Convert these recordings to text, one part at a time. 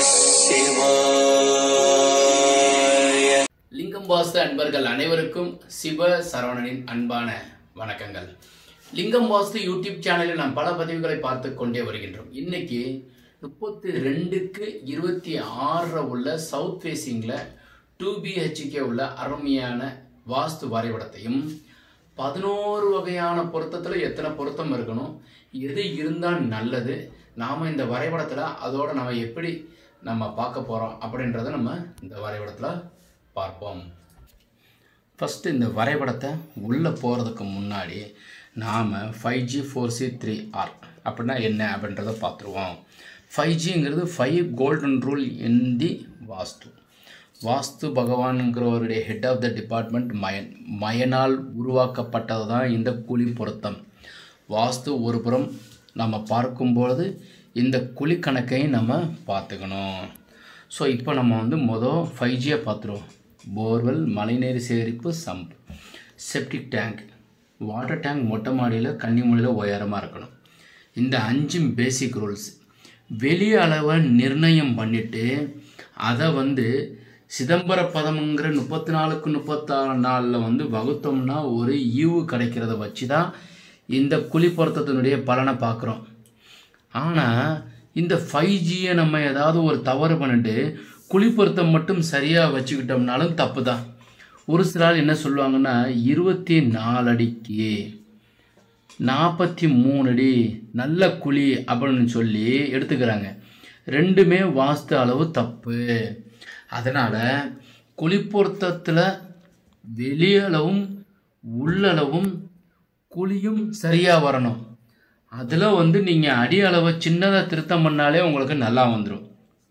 சிவாய லிங்கம் வாஸ்து அன்பர்கள் அனைவருக்கும் சிவ சரவணனின் அன்பான வணக்கங்கள் லிங்கம் வாஸ்து யூடியூப் சேனலில் நாம் பல பதிவுகளை பார்த்து கொண்டே வருகின்றோம் இன்னைக்கு முப்பத்தி ரெண்டுக்கு இருபத்தி ஆறில் உள்ள சவுத் ஃபேஸிங்கில் டூ பிஹெச்கே உள்ள அருமையான வாஸ்து வரைபடத்தையும் பதினோரு வகையான பொருத்தத்தில் எத்தனை பொருத்தம் இருக்கணும் எது இருந்தால் நல்லது நாம் இந்த வரைபடத்தில் அதோட நம்ம எப்படி நம்ம பார்க்க போகிறோம் அப்படின்றத நம்ம இந்த வரைபடத்தில் பார்ப்போம் ஃபஸ்ட்டு இந்த வரைபடத்தை உள்ளே போகிறதுக்கு முன்னாடி நாம் five G four C three R அப்படின்னா என்ன அப்படின்றத பார்த்துருவோம் ஃபைவ் ஜிங்கிறது five golden rule in the vastu vastu பகவான்கிறவருடைய head of the department Mayan மயனால் உருவாக்கப்பட்டது தான் இந்த குழி பொருத்தம் வாஸ்து ஒரு புறம் நம்ம பார்க்கும்பொழுது இந்த குழி கணக்கையும் நம்ம பார்த்துக்கணும் ஸோ இப்போ நம்ம வந்து மொதல் ஃபைவ் ஜியை பார்த்துருவோம் போர்வெல் மழைநீர் சேகரிப்பு sump septic tank water tank மொட்டை மாடியில் கன்னிமொழியில் உயரமாக இருக்கணும் இந்த அஞ்சு பேசிக் ரூல்ஸ் வெளி அளவை நிர்ணயம் பண்ணிட்டு அதை வந்து சிதம்பர பதம்ங்கிற முப்பத்தி நாலுக்கு முப்பத்தாறு நாளில் வந்து வகுத்தோம்னா ஒரு ஈவு கிடைக்கிறத வச்சு தான் இந்த குழி பொருத்தத்தினுடைய பலனை பார்க்குறோம் ஆனால் இந்த ஃபைவ் ஜியை நம்ம ஏதாவது ஒரு தவறு பண்ணிட்டு குழி பொருத்தம் மட்டும் சரியாக வச்சுக்கிட்டோம்னாலும் தப்பு தான் ஒரு சில ஆள் என்ன சொல்லுவாங்கன்னா இருபத்தி நாலு அடிக்கு நாற்பத்தி மூணு அடி நல்ல குழி அப்படின்னு சொல்லி எடுத்துக்கிறாங்க ரெண்டுமே வாஸ்து அளவு தப்பு அதனால் குழி பொருத்தத்தில் வெளியளவும் உள்ளளவும் குழியும் சரியாக வரணும் அதில் வந்து நீங்கள் அடி அளவை சின்னதாக திருத்தம் பண்ணாலே உங்களுக்கு நல்லா வந்துடும்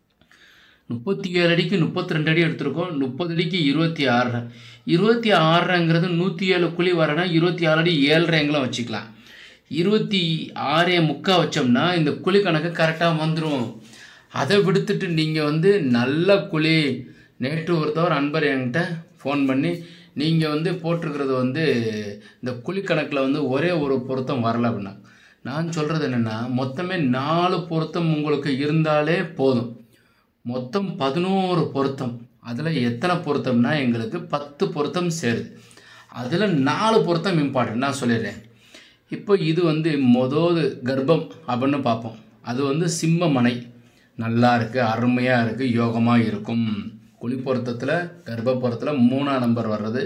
முப்பத்தி ஏழு அடிக்கு முப்பத்தி ரெண்டு அடி எடுத்திருக்கோம் முப்பது அடிக்கு இருபத்தி ஆறு இருபத்தி ஆறுங்கிறது நூற்றி ஏழு குழி வரனா இருபத்தி ஆறு அடி ஏழரைங்களும் வச்சுக்கலாம் இருபத்தி ஆறே முக்கா வச்சோம்னா இந்த குழி கணக்கு கரெக்டாக வந்துடும் அதை விடுத்துட்டு நீங்கள் வந்து நல்ல குழி நேற்று ஒருத்தவர் அன்பர் என்கிட்ட ஃபோன் பண்ணி நீங்கள் வந்து போட்டிருக்கிறது வந்து இந்த குழி கணக்கில் வந்து ஒரே ஒரு பொருத்தம் வரல அப்படின்னா நான் சொல்கிறது என்னென்னா மொத்தமே நாலு பொருத்தம் உங்களுக்கு இருந்தாலே போதும் மொத்தம் பதினோரு பொருத்தம் அதில் எத்தனை பொருத்தம்னா எங்களுக்கு பத்து பொருத்தம் சேருது அதில் நாலு பொருத்தம் இம்பார்ட்டன்ட் நான் சொல்லிடுறேன் இப்போ இது வந்து மொதோது கர்ப்பம் அப்படின்னு பார்ப்போம் அது வந்து சிம்ம மனை நல்லா இருக்குது அருமையாக இருக்குது யோகமாக இருக்கும் குழி பொருத்தத்தில் கர்ப்ப பொருத்தத்தில் மூணாம் நம்பர் வர்றது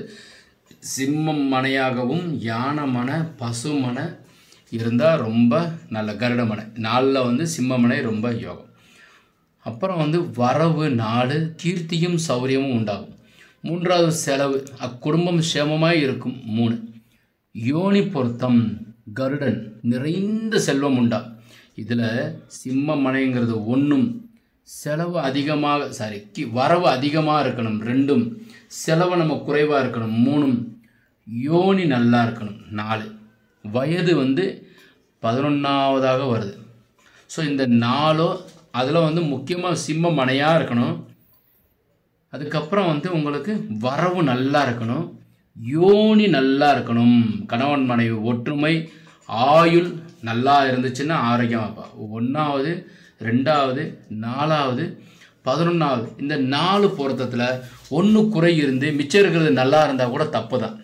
சிம்மம் மனையாகவும் யானை மனை பசு மனை இருந்தால் ரொம்ப நல்ல கருட மனை நாளில் வந்து சிம்ம மனை ரொம்ப யோகம் அப்புறம் வந்து வரவு நாடு கீர்த்தியும் சௌரியமும் உண்டாகும் மூன்றாவது செலவு அக்குடும்பம் சேமமாய் இருக்கும் மூணு யோனி பொருத்தம் கருடன் நிறைந்த செல்வம் உண்டா இதில் சிம்ம மனைங்கிறது ஒன்றும் செலவு அதிகமாக சாரி கி- வரவு அதிகமாக இருக்கணும் ரெண்டும் செலவு நம்ம குறைவாக இருக்கணும் மூணும் யோனி நல்லா இருக்கணும் நாலு வயது வந்து பதினொன்றாவதாக வருது ஸோ இந்த நாலோ அதில் வந்து முக்கியமாக சிம்ம மனையாக இருக்கணும் அதுக்கப்புறம் வந்து உங்களுக்கு வரவு நல்லா இருக்கணும் யோனி நல்லா இருக்கணும் கணவன் மனைவி ஒற்றுமை ஆயுள் நல்லா இருந்துச்சுன்னா ஆரோக்கியமாக இருப்பா ஒன்றாவது ரெண்டாவது நாலாவது பதினொன்றாவது இந்த நாலு பொருத்தத்தில் ஒன்று குறை இருந்து மிச்சம் இருக்கிறது நல்லா இருந்தால் கூட தப்பு தான்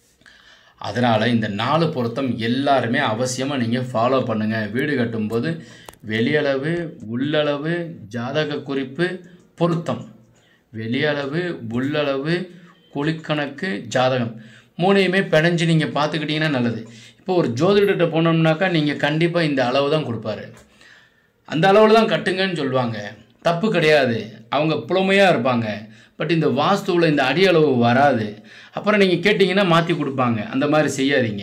அதனால் இந்த நாலு பொருத்தம் எல்லாருமே அவசியமாக நீங்கள் ஃபாலோ பண்ணுங்கள் வீடு கட்டும்போது வெளியளவு உள்ளளவு ஜாதக குறிப்பு பொருத்தம் வெளியளவு உள்ளளவு குழிக்கணக்கு ஜாதகம் மூணையுமே பிணைஞ்சு நீங்கள் பார்த்துக்கிட்டிங்கன்னா நல்லது இப்போ ஒரு ஜோதிடர்கிட்ட போனோம்னாக்கா நீங்கள் கண்டிப்பாக இந்த அளவு தான் கொடுப்பாரு அந்த அளவில் தான் கட்டுங்கன்னு சொல்லுவாங்க தப்பு கிடையாது அவங்க புலமையாக இருப்பாங்க பட் இந்த வாஸ்துவில் இந்த அடி அளவு வராது அப்புறம் நீங்கள் கேட்டிங்கன்னா மாற்றி கொடுப்பாங்க அந்த மாதிரி செய்யாதீங்க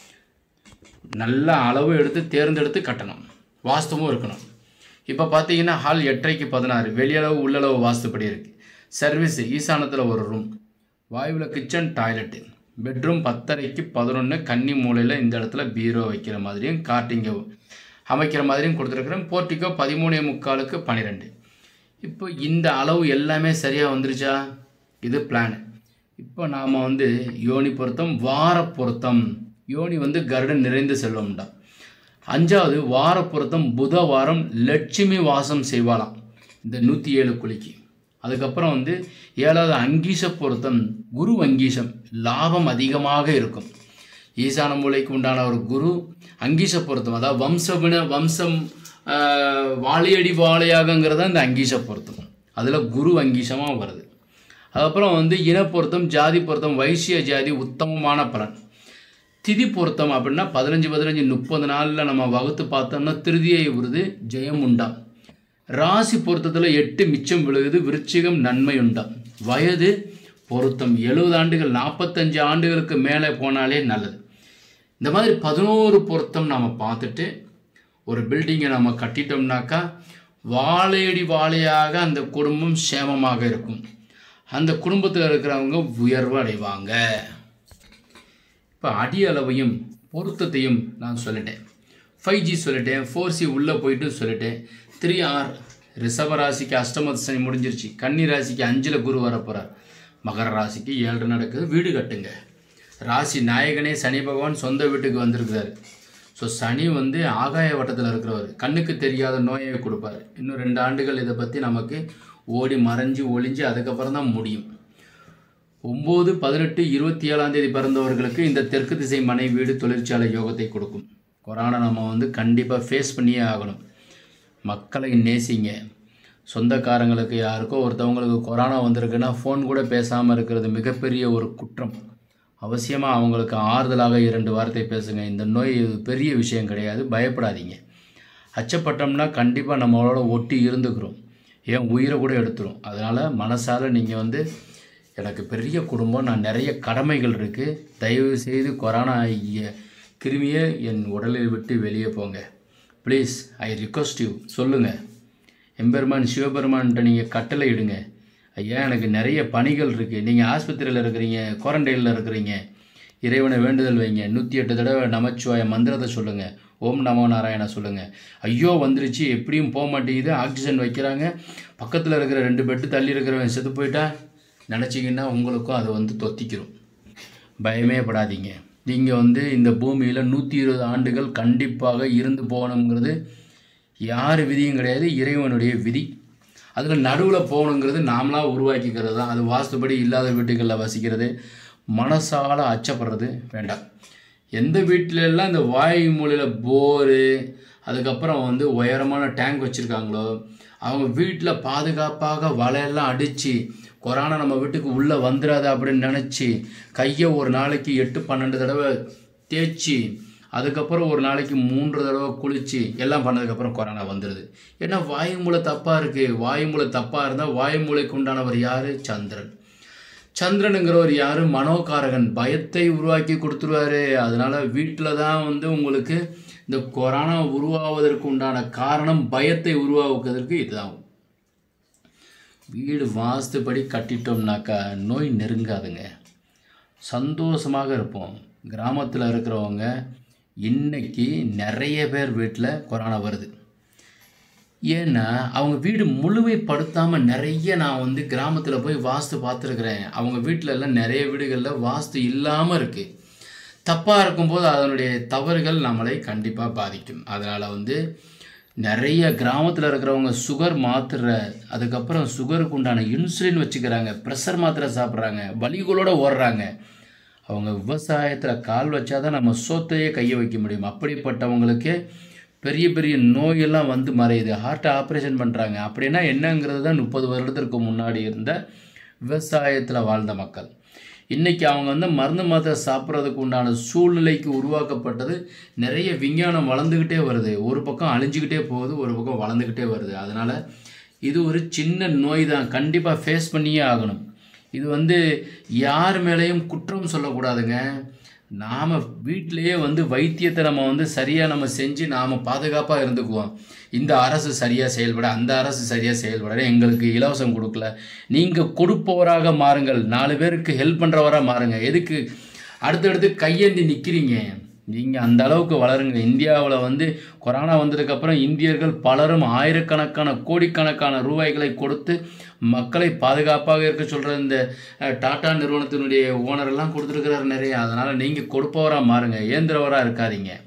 நல்ல அளவு எடுத்து தேர்ந்தெடுத்து கட்டணும் வாஸ்துவும் இருக்கணும் இப்போ பார்த்தீங்கன்னா ஹால் எட்டரைக்கு பதினாறு வெளியளவு உள்ளளவு வாஸ்துப்படி இருக்குது சர்வீஸ் ஈசானத்தில் ஒரு ரூம் வாயுவில் கிச்சன் டாய்லெட்டு பெட்ரூம் பத்தரைக்கு பதினொன்று கன்னி மூலையில் இந்த இடத்துல பீரோ வைக்கிற மாதிரியும் கார்ட்டிங்க அமைக்கிற மாதிரியும் கொடுத்துருக்குறேன் போர்ட்டிக்கோ பதிமூணே முக்காலுக்கு பன்னிரெண்டு இப்போ இந்த அளவு எல்லாமே சரியாக வந்துருச்சா இது பிளான் இப்போ நாம் வந்து யோனி பொருத்தம் வார பொருத்தம் யோனி வந்து கருடன் நிறைந்து செல்வம்டா அஞ்சாவது வார பொருத்தம் புத வாரம் லட்சுமி வாசம் செய்வாளாம் இந்த நூற்றி ஏழு குழிக்கு அதுக்கப்புறம் வந்து ஏழாவது அங்கீச பொருத்தம் குரு அங்கீசம் லாபம் அதிகமாக இருக்கும் ஈசான மூலைக்கு உண்டான ஒரு குரு அங்கீச பொருத்தம் அதாவது வம்சவின வம்சம் ஆஹ், வாழையடி வாழையாகங்கிறது இந்த அங்கீச பொருத்தம் அதில் குரு அங்கீசமாக வருது அதுக்கப்புறம் வந்து இன பொருத்தம் ஜாதி பொருத்தம் வைசிய ஜாதி உத்தமமான பலன் திதி பொருத்தம் அப்படின்னா பதினஞ்சு பதினஞ்சு முப்பது நாளில் நம்ம வகுத்து பார்த்தோம்னா திருதியை விருது ஜெயம் உண்டாம் ராசி பொருத்தத்தில் எட்டு மிச்சம் விழுகுது விருச்சிகம் நன்மை உண்டாம் வயது பொருத்தம் எழுபது ஆண்டுகள் நாற்பத்தஞ்சு ஆண்டுகளுக்கு மேலே போனாலே நல்லது இந்த மாதிரி பதினோரு பொருத்தம் நம்ம பார்த்துட்டு ஒரு பில்டிங்கை நம்ம கட்டிட்டோம்னாக்கா வாழையடி வாழையாக அந்த குடும்பம் சேமமாக இருக்கும் அந்த குடும்பத்தில் இருக்கிறவங்க உயர்வு அடைவாங்க இப்போ அடி அளவையும் பொருத்தத்தையும் நான் சொல்லிட்டேன் ஃபைவ் ஜி சொல்லிட்டேன் ஃபோர் சி உள்ளே போயிட்டு சொல்லிட்டேன் த்ரீ ஆர் ரிஷப ராசிக்கு அஷ்டம சனி முடிஞ்சிருச்சு கன்னி ராசிக்கு அஞ்சில் குரு வரப்போகிறார் மகர ராசிக்கு ஏழு நடக்குது வீடு கட்டுங்க ராசி நாயகனே சனி பகவான் சொந்த வீட்டுக்கு வந்திருக்கிறாரு ஸோ சனி வந்து ஆகாய வட்டத்தில் இருக்கிறவர் கண்ணுக்கு தெரியாத நோயை கொடுப்பாரு இன்னும் ரெண்டு ஆண்டுகள் இதை பற்றி நமக்கு ஓடி மறைஞ்சு ஒளிஞ்சு அதுக்கப்புறம் தான் முடியும் ஒம்பது பதினெட்டு இருபத்தி ஏழாம் தேதி பிறந்தவர்களுக்கு இந்த தெற்கு திசை மனை வீடு தொழிற்சாலை யோகத்தை கொடுக்கும் கொரோனா நம்ம வந்து கண்டிப்பாக ஃபேஸ் பண்ணியே ஆகணும் மக்களை நேசிங்க சொந்தக்காரங்களுக்கு யாருக்கோ ஒருத்தவங்களுக்கு கொரோனா வந்திருக்குன்னா ஃபோன் கூட பேசாமல் இருக்கிறது மிகப்பெரிய ஒரு குற்றம் அவசியமாக அவங்களுக்கு ஆறுதலாக இரண்டு வார்த்தை பேசுங்க இந்த நோய் பெரிய விஷயம் கிடையாது பயப்படாதீங்க அச்சப்பட்டோம்னா கண்டிப்பாக நம்மளோட ஒட்டி இருந்துக்கிறோம் ஏன் உயிரை கூட எடுத்துரும் அதனால் மனசால நீங்கள் வந்து எனக்கு பெரிய குடும்பம் நான் நிறைய கடமைகள் இருக்குது தயவு செய்து கொரோனா ஐய கிருமியை என் உடலில் விட்டு வெளியே போங்க ப்ளீஸ் ஐ ரிக்வஸ்ட் யூ சொல்லுங்கள் எம்பெருமான் சிவபெருமான்கிட்ட நீங்கள் கட்டளை இடுங்க ஐயா எனக்கு நிறைய பணிகள் இருக்குது நீங்கள் ஆஸ்பத்திரியில் இருக்கிறீங்க குவாரண்டைனில் இருக்கிறீங்க இறைவனை வேண்டுதல் வைங்க நூற்றி எட்டு தடவை நமச்சிவாய மந்திரத்தை சொல்லுங்கள் ஓம் நமோ நாராயணா சொல்லுங்கள் ஐயோ வந்துருச்சு எப்படியும் போக மாட்டேங்குது ஆக்சிஜன் வைக்கிறாங்க பக்கத்தில் இருக்கிற ரெண்டு பெட்டு தள்ளி இருக்கிறவன் செத்து போயிட்டா நினச்சிங்கன்னா உங்களுக்கும் அது வந்து தொத்திக்கிறோம் பயமே படாதீங்க நீங்கள் வந்து இந்த பூமியில் நூற்றி இருபது ஆண்டுகள் கண்டிப்பாக இருந்து போகணுங்கிறது யார் விதியும் கிடையாது இறைவனுடைய விதி அதில் நடுவில் போகணுங்கிறது நாமளாக உருவாக்கிக்கிறது தான் அது வாஸ்துபடி இல்லாத வீட்டுகளில் வசிக்கிறது மனசால அச்சப்படுறது வேண்டாம் எந்த வீட்டில எல்லாம் இந்த வாயு மூலையில் போரு அதுக்கப்புறம் வந்து உயரமான டேங்க் வச்சுருக்காங்களோ அவங்க வீட்டில் பாதுகாப்பாக வலையெல்லாம் அடித்து கொரோனா நம்ம வீட்டுக்கு உள்ளே வந்துடாது அப்படின்னு நினச்சி கையை ஒரு நாளைக்கு எட்டு பன்னெண்டு தடவை தேய்ச்சி அதுக்கப்புறம் ஒரு நாளைக்கு மூன்று தடவை குளித்து எல்லாம் பண்ணதுக்கப்புறம் கொரோனா வந்துடுது ஏன்னா வாயு மூளை தப்பாக இருக்குது வாயு மூளை தப்பாக இருந்தால் வாயு மூளைக்கு உண்டானவர் யார் சந்திரன் சந்திரனுங்கிறவர் யார் மனோகாரகன் பயத்தை உருவாக்கி கொடுத்துருவாரு அதனால வீட்டில் தான் வந்து உங்களுக்கு இந்த கொரோனா உருவாவதற்கு உண்டான காரணம் பயத்தை உருவாக்குவதற்கு இதுதான் வீடு வாஸ்துபடி கட்டிட்டோம்னாக்கா நோய் நெருங்காதுங்க சந்தோஷமாக இருப்போம் கிராமத்தில் இருக்கிறவங்க இன்னைக்கு நிறைய பேர் வீட்டில் கொரோனா வருது ஏன்னா அவங்க வீடு முழுமைப்படுத்தாமல் நிறைய நான் வந்து கிராமத்தில் போய் வாஸ்து பார்த்துருக்குறேன் அவங்க வீட்டில் எல்லாம் நிறைய வீடுகளில் வாஸ்து இல்லாமல் இருக்குது தப்பாக இருக்கும்போது அதனுடைய தவறுகள் நம்மளை கண்டிப்பாக பாதிக்கும் அதனால் வந்து நிறைய கிராமத்தில் இருக்கிறவங்க சுகர் மாத்திரை அதுக்கப்புறம் சுகருக்கு உண்டான இன்சுலின் வச்சுக்கிறாங்க ப்ரெஷர் மாத்திரை சாப்பிட்றாங்க வலிகளோட ஓடுறாங்க அவங்க விவசாயத்தில் கால் வச்சாதான் நம்ம சோத்தையே கையை வைக்க முடியும் அப்படிப்பட்டவங்களுக்கு பெரிய பெரிய நோயெல்லாம் வந்து மறையுது ஹார்ட் ஆப்ரேஷன் பண்ணுறாங்க அப்படின்னா என்னங்கிறது தான் முப்பது வருடத்திற்கு முன்னாடி இருந்த விவசாயத்தில் வாழ்ந்த மக்கள் இன்றைக்கி அவங்க வந்து மருந்து மாத்திரை சாப்பிட்றதுக்கு உண்டான சூழ்நிலைக்கு உருவாக்கப்பட்டது நிறைய விஞ்ஞானம் வளர்ந்துக்கிட்டே வருது ஒரு பக்கம் அழிஞ்சுக்கிட்டே போகுது ஒரு பக்கம் வளர்ந்துக்கிட்டே வருது அதனால் இது ஒரு சின்ன நோய் தான் கண்டிப்பாக ஃபேஸ் பண்ணியே ஆகணும் இது வந்து யார் மேலேயும் குற்றம் சொல்லக்கூடாதுங்க நாம் வீட்டிலேயே வந்து வைத்தியத்தை நம்ம வந்து சரியாக நம்ம செஞ்சு நாம் பாதுகாப்பாக இருந்துக்குவோம் இந்த அரசு சரியாக செயல்பட அந்த அரசு சரியாக செயல்பட எங்களுக்கு இலவசம் கொடுக்கல நீங்கள் கொடுப்பவராக மாறுங்கள் நாலு பேருக்கு ஹெல்ப் பண்ணுறவராக மாறுங்க எதுக்கு அடுத்தடுத்து கையேந்தி நிற்கிறீங்க நீங்கள் அந்த அளவுக்கு வளருங்க இந்தியாவில் வந்து கொரோனா வந்ததுக்கப்புறம் இந்தியர்கள் பலரும் ஆயிரக்கணக்கான கோடிக்கணக்கான ரூபாய்களை கொடுத்து மக்களை பாதுகாப்பாக இருக்க சொல்கிற இந்த அஹ், டாடா நிறுவனத்தினுடைய ஓனர் எல்லாம் கொடுத்துருக்கிறாரு நிறைய அதனால் நீங்கள் கொடுப்பவராக மாறுங்க இயந்திரவராக இருக்காதீங்க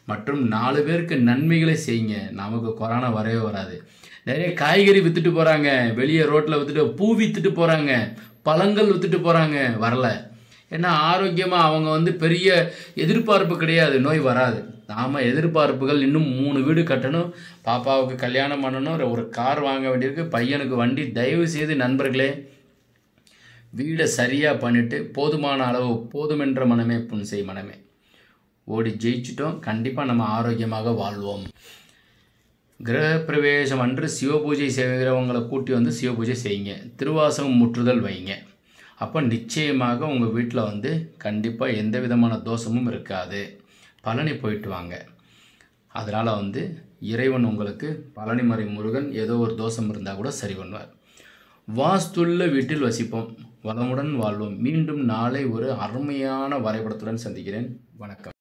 மற்றும் நாலு பேருக்கு நன்மைகளை செய்யுங்க நமக்கு கொரோனா வரவே வராது நிறைய காய்கறி வித்துட்டு போகிறாங்க வெளியே ரோட்டில் வித்துட்டு பூ வித்துட்டு போகிறாங்க பழங்கள் வித்துட்டு போகிறாங்க வரல ஏன்னா ஆரோக்கியமாக அவங்க வந்து பெரிய எதிர்பார்ப்பு கிடையாது நோய் வராது நாம் எதிர்பார்ப்புகள் இன்னும் மூணு வீடு கட்டணும் பாப்பாவுக்கு கல்யாணம் பண்ணணும் ஒரு கார் வாங்க வேண்டியிருக்கு பையனுக்கு வண்டி தயவு செய்து நண்பர்களே வீடை சரியாக பண்ணிட்டு போதுமான அளவு போதுமென்ற மனமே புன்செய் மனமே ஓடி ஜெயிச்சிட்டோம் கண்டிப்பாக நம்ம ஆரோக்கியமாக வாழ்வோம் கிரக பிரவேசம் அன்று சிவபூஜை செய்கிறவங்களை கூட்டி வந்து சிவபூஜை செய்யுங்க திருவாசகம் முற்றுதல் வைங்க அப்போ நிச்சயமாக உங்கள் வீட்டில் வந்து கண்டிப்பாக எந்த விதமான தோஷமும் இருக்காது பழனி போயிட்டு வாங்க அதனால் வந்து இறைவன் உங்களுக்கு பழனிமறை முருகன் ஏதோ ஒரு தோஷம் இருந்தால் கூட சரி பண்ணுவார் வாஸ்துள்ள வீட்டில் வசிப்போம் வளமுடன் வாழ்வோம் மீண்டும் நாளை ஒரு அருமையான வரைபடத்துடன் சந்திக்கிறேன் வணக்கம்